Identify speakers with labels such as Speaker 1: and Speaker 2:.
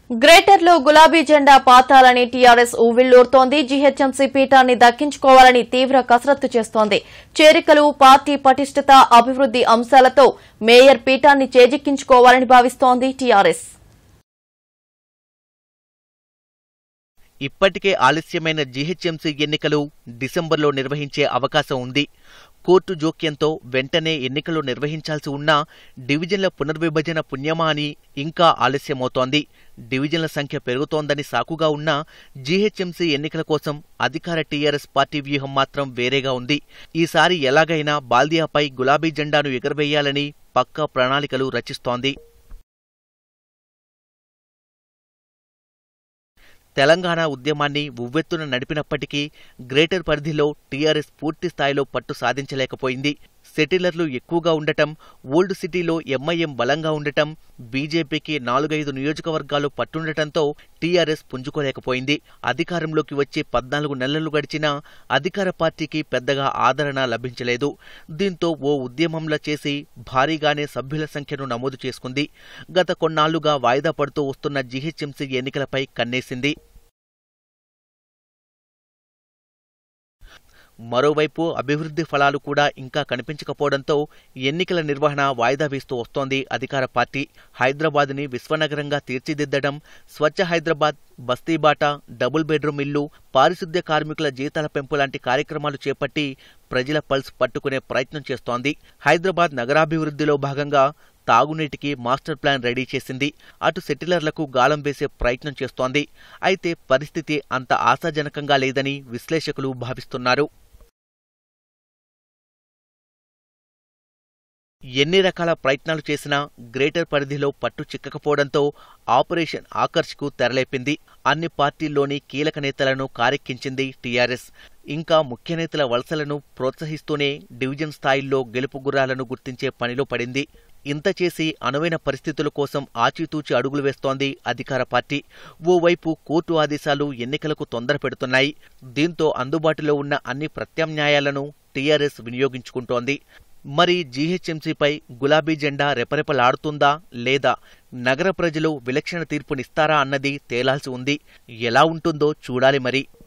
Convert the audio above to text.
Speaker 1: గ్రేటర్లో గులాబీ జెండా పాతాలని TRS ఊవిళ్లూరుతోంది GHMC పీఠాన్ని దక్కించుకోవాలని తీవ్ర కసరత్తు చేస్తోంది చేరికలు పార్టీ పటిష్టత అభివృద్ది అంశాలతో మేయర్ పీఠాన్ని చేజిక్కించుకోవాలని భావిస్తోంది టీఆర్ఎస్
Speaker 2: ఇప్పటికే ఆలస్యమైన జీహెచ్ఎంసీ ఎన్నికలు డిసెంబర్లో నిర్వహించే అవకాశం ఉంది కోర్టు జోక్యంతో వెంటనే ఎన్నికలు నిర్వహించాల్సి ఉన్నా డివిజన్ల పునర్విభజన పుణ్యమా అని ఇంకా ఆలస్యమవుతోంది డివిజన్ల సంఖ్య పెరుగుతోందని సాకుగా ఉన్నా జీహెచ్ఎంసీ ఎన్నికల కోసం అధికార టీఆర్ఎస్ పార్టీ వ్యూహం మాత్రం వేరేగా ఉంది ఈసారి ఎలాగైనా బాల్దియాపై గులాబీ జెండాను ఎగరవేయాలని పక్కా ప్రణాళికలు రచిస్తోంది తెలంగాణ ఉద్యమాన్ని ఉవ్వెత్తున నడిపినప్పటికీ గ్రేటర్ పరిధిలో టీఆర్ఎస్ పూర్తి స్థాయిలో పట్టు సాధించలేకపోయింది సెటిలర్లు ఎక్కువగా ఉండటం ఓల్డ్ సిటీలో ఎంఐఎం బలంగా ఉండటం బీజేపీకి నాలుగైదు నియోజకవర్గాలు పట్టుండటంతో టీఆర్ఎస్ పుంజుకోలేకపోయింది అధికారంలోకి వచ్చి పద్నాలుగు నెలలు గడిచినా అధికార పార్టీకి పెద్దగా ఆదరణ లభించలేదు దీంతో ఓ ఉద్యమంలా చేసి భారీగానే సభ్యుల సంఖ్యను నమోదు చేసుకుంది గత కొన్నాళ్లుగా వాయిదా పడుతూ వస్తున్న జీహెచ్ఎంసీ ఎన్నికలపై కన్నేసింది మరోవైపు అభివృద్ధి ఫలాలు కూడా ఇంకా కనిపించకపోవడంతో ఎన్నికల నిర్వహణ వాయిదా వేస్తూ వస్తోంది అధికార పార్టీ హైదరాబాద్ని విశ్వనగరంగా తీర్చిదిద్దడం స్వచ్ఛ హైదరాబాద్ బస్తీబాట డబుల్ బెడ్రూమ్ ఇల్లు పారిశుద్ధ్య కార్మికుల జీతాల పెంపు లాంటి కార్యక్రమాలు చేపట్టి ప్రజల పల్స్ పట్టుకునే ప్రయత్నం చేస్తోంది హైదరాబాద్ నగరాభివృద్ధిలో భాగంగా తాగునీటికి మాస్టర్ ప్లాన్ రెడీ చేసింది అటు సెటిలర్లకు గాలం వేసే ప్రయత్నం చేస్తోంది అయితే పరిస్థితి అంత ఆశాజనకంగా లేదని విశ్లేషకులు భావిస్తున్నారు ఎన్ని రకాల ప్రయత్నాలు చేసినా గ్రేటర్ పరిధిలో పట్టు చిక్కకపోవడంతో ఆపరేషన్ ఆకర్ష్కు తెరలేపింది అన్ని పార్టీల్లోని కీలక నేతలను కారెక్కించింది టీఆర్ఎస్ ఇంకా ముఖ్య నేతల వలసలను ప్రోత్సహిస్తూనే డివిజన్ స్థాయిల్లో గెలుపు గుర్రాలను గుర్తించే పనిలో పడింది ఇంత చేసి అనువైన పరిస్థితుల కోసం ఆచితూచి అడుగులు వేస్తోంది అధికార పార్టీ ఓవైపు కోర్టు ఆదేశాలు ఎన్నికలకు తొందర పెడుతున్నాయి దీంతో అందుబాటులో ఉన్న అన్ని ప్రత్యామ్నాయాలను టీఆర్ఎస్ వినియోగించుకుంటోంది మరి జీహెచ్ఎంసీపై గులాబీ జెండా రెపరెపలాడుతుందా లేదా నగర ప్రజలు విలక్షణ తీర్పునిస్తారా అన్నది తేలాల్సి ఉంది ఎలా ఉంటుందో చూడాలి మరి